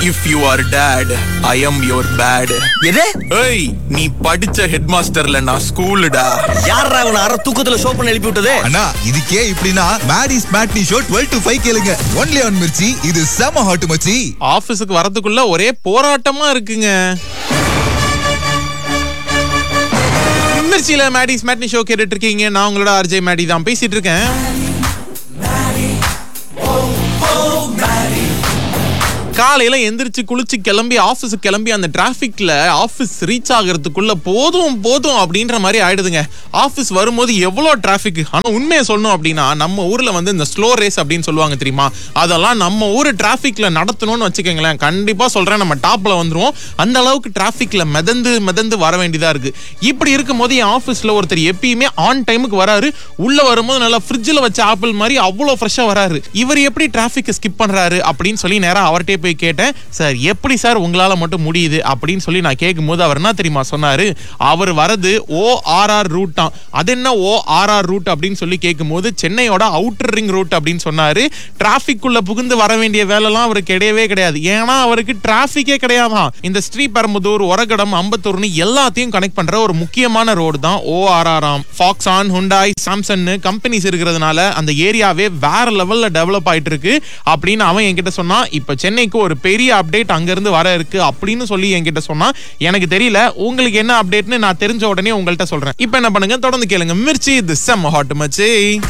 if you are dad I am your bad எது ஏய் நீ படிச்ச ஹெட் மாஸ்டர்ல நான் ஸ்கூலுடா யாரா உன அரை தூக்கத்துல ஷோ பண்ண எழுப்பி விட்டது அண்ணா இதுக்கே இப்படின்னா மேடிஸ் matinee show twelve to five கேளுங்க ஒன்லி ஆன் மிர்ச்சி இது செம ஹாட் மச்சி ஆபீஸுக்கு வரதுக்குள்ள ஒரே போராட்டமா இருக்குங்க மிர்ச்சியில மேடிஸ் மேட்னி ஷோ கேட்டுட்டு இருக்கீங்க நான் உங்களோட ஆர்ஜே மேடி தான் பேசிட்டு இருக்கேன் காலையில எந்திரிச்சு குளிச்சு கிளம்பி ஆபீஸுக்கு கிளம்பி அந்த டிராபிக்ல ஆபீஸ் ரீச் ஆகிறதுக்குள்ள போதும் போதும் அப்படின்ற மாதிரி ஆயிடுதுங்க ஆபீஸ் வரும்போது எவ்வளவு டிராபிக் ஆனா உண்மையை சொல்லணும் அப்படின்னா நம்ம ஊர்ல வந்து இந்த ஸ்லோ ரேஸ் அப்படின்னு சொல்லுவாங்க தெரியுமா அதெல்லாம் நம்ம ஊர் டிராபிக்ல நடத்தணும்னு வச்சுக்கோங்களேன் கண்டிப்பா சொல்றேன் நம்ம டாப்ல வந்துருவோம் அந்த அளவுக்கு டிராபிக்ல மிதந்து மிதந்து வர வேண்டியதா இருக்கு இப்படி இருக்கும்போது என் ஆபீஸ்ல ஒருத்தர் எப்பயுமே ஆன் டைமுக்கு வராரு உள்ள வரும்போது நல்லா ஃப்ரிட்ஜில் வச்ச ஆப்பிள் மாதிரி அவ்வளோ ஃப்ரெஷ்ஷாக வராரு இவர் எப்படி டிராஃபிக்கை ஸ்கிப் பண்றாரு அப்படின்னு சொல்லி நேரா அவர்கிட்டே போய் கேட்டேன் சார் எப்படி சார் உங்களால மட்டும் முடியுது அப்படின்னு சொல்லி நான் கேட்கும்போது அவர் என்ன தெரியுமா சொன்னாரு அவர் வரது ஓ ஆர்ஆர் ரூட் தான் அது என்ன ஓ ஆர்ஆர் ரூட் அப்படின்னு சொல்லி கேட்கும்போது சென்னையோட அவுட்டர் ரிங் ரூட் அப்படின்னு சொன்னாரு டிராஃபிக் உள்ள புகுந்து வர வேண்டிய வேலைலாம் அவருக்கு கிடையவே கிடையாது ஏன்னா அவருக்கு டிராஃபிக்கே கிடையாதான் இந்த ஸ்ரீபெரும்புதூர் ஒரகடம் அம்பத்தூர்னு எல்லாத்தையும் கனெக்ட் பண்ற ஒரு முக்கியமான ரோடு தான் ஓஆர்ஆர்ஆம் ஃபாக்ஸான் ஹுண்டாய் சாம்சங் கம்பெனிஸ் இருக்கிறதுனால அந்த ஏரியாவே வேற லெவல்ல டெவலப் ஆயிட்டு இருக்கு அப்படின்னு அவன் என்கிட்ட சொன்னான் இப்ப சென்னைக்கு ஒரு பெரிய அப்டேட் அங்க இருந்து வர இருக்கு அப்படின்னு சொல்லி என்கிட்ட சொன்னான் எனக்கு தெரியல உங்களுக்கு என்ன அப்டேட்னு நான் தெரிஞ்ச உடனே உங்கள்கிட்ட சொல்றேன் இப்போ என்ன பண்ணுங்க தொடர்ந்து கேளுங்க மிர்ச்சி இது செம்ம ஹாட் மச்சி